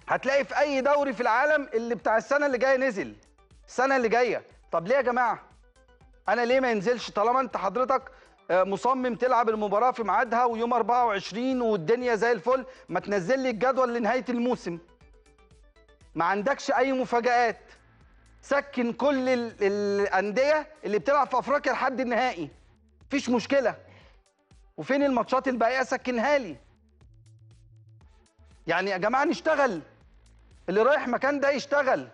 هتلاقي في اي دوري في العالم اللي بتاع السنه اللي جايه نزل السنه اللي جايه طب ليه يا جماعه انا ليه ما ينزلش طالما انت حضرتك آه، مصمم تلعب المباراه في ميعادها ويوم 24 والدنيا زي الفل ما تنزل لي الجدول لنهايه الموسم ما عندكش اي مفاجآت سكن كل ال- الانديه اللي بتلعب في افريقيا لحد النهائي مفيش مشكله وفين الماتشات الباقيه سكنها لي يعني يا جماعه نشتغل اللي رايح مكان ده يشتغل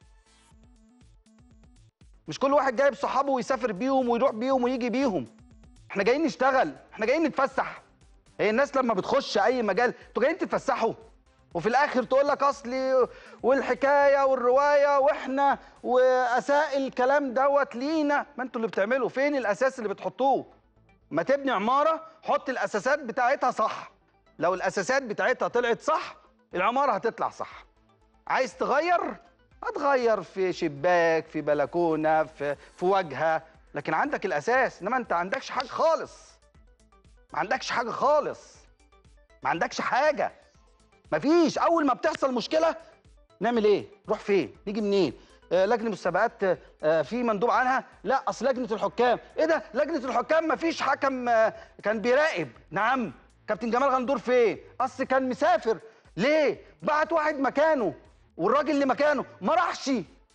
مش كل واحد جايب صحابه ويسافر بيهم ويروح بيهم ويجي بيهم احنا جايين نشتغل احنا جايين نتفسح هي الناس لما بتخش اي مجال انتوا جايين تتفسحوا وفي الاخر تقول لك اصلي والحكايه والروايه واحنا واساء الكلام دوت لينا ما انتوا اللي بتعملوا فين الاساس اللي بتحطوه ما تبني عماره حط الاساسات بتاعتها صح لو الاساسات بتاعتها طلعت صح العماره هتطلع صح عايز تغير هتغير في شباك في بلكونه في في واجهه لكن عندك الاساس انما انت عندكش حاجه خالص ما عندكش حاجه خالص ما عندكش حاجه مفيش اول ما بتحصل مشكله نعمل ايه نروح فين نيجي منين آه لجنه المسابقات آه، آه في مندوب عنها لا اصل لجنه الحكام ايه ده لجنه الحكام مفيش حكم آه كان بيراقب نعم كابتن جمال غندور فين اصل كان مسافر ليه بعت واحد مكانه والراجل اللي مكانه ما راحش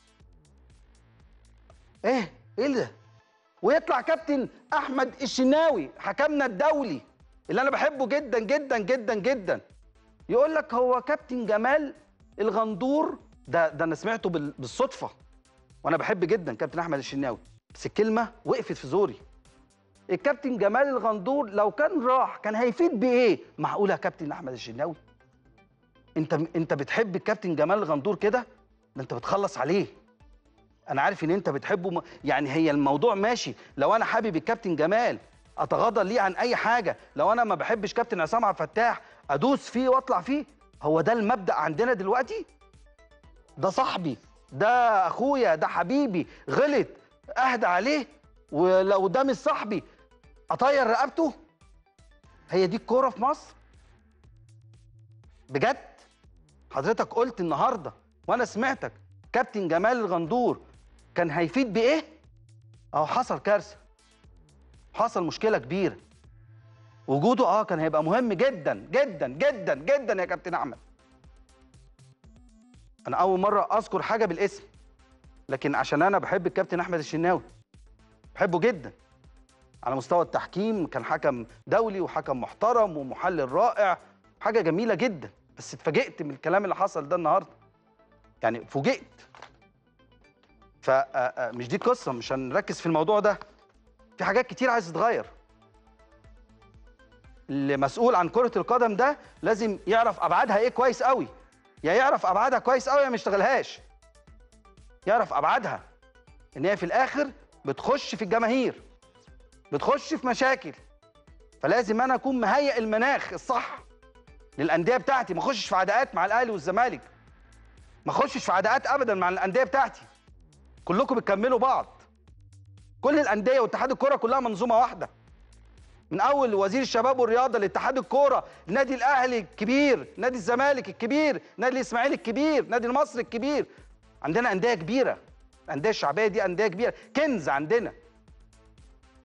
ايه ايه ده ويطلع كابتن احمد الشناوي حكمنا الدولي اللي انا بحبه جدا جدا جدا جدا يقول لك هو كابتن جمال الغندور ده ده انا سمعته بال- بالصدفه وانا بحب جدا كابتن احمد الشناوي بس الكلمه وقفت في زوري الكابتن جمال الغندور لو كان راح كان هيفيد بايه معقوله يا كابتن احمد الشناوي انت انت بتحب الكابتن جمال الغندور كده ده انت بتخلص عليه انا عارف ان انت بتحبه م- يعني هي الموضوع ماشي لو انا حابب الكابتن جمال اتغاضى ليه عن اي حاجه لو انا ما بحبش كابتن عصام عبد الفتاح ادوس فيه واطلع فيه هو ده المبدا عندنا دلوقتي ده صاحبي ده اخويا ده حبيبي غلط اهدى عليه ولو ده مش صاحبي اطير رقبته هي دي الكوره في مصر بجد حضرتك قلت النهارده وانا سمعتك كابتن جمال الغندور كان هيفيد بايه اهو حصل كارثه حصل مشكله كبيره وجوده اه كان هيبقى مهم جدا جدا جدا جدا يا كابتن احمد انا اول مره اذكر حاجه بالاسم لكن عشان انا بحب الكابتن احمد الشناوي بحبه جدا على مستوى التحكيم كان حكم دولي وحكم محترم ومحلل رائع حاجه جميله جدا بس اتفاجئت من الكلام اللي حصل ده النهارده يعني فوجئت فمش دي القصه مش هنركز في الموضوع ده في حاجات كتير عايز تتغير اللي مسؤول عن كره القدم ده لازم يعرف ابعادها ايه كويس قوي يا يعرف ابعادها كويس قوي يا ما يشتغلهاش يعرف ابعادها ان هي في الاخر بتخش في الجماهير بتخش في مشاكل فلازم انا اكون مهيئ المناخ الصح للانديه بتاعتي ما اخشش في عداءات مع الاهلي والزمالك ما اخشش في عداءات ابدا مع الانديه بتاعتي كلكم بتكملوا بعض كل الانديه واتحاد الكوره كلها منظومه واحده من اول وزير الشباب والرياضه لاتحاد الكوره النادي الاهلي الكبير نادي الزمالك الكبير نادي الاسماعيلي الكبير نادي المصري الكبير عندنا انديه كبيره الانديه الشعبيه دي انديه كبيره كنز عندنا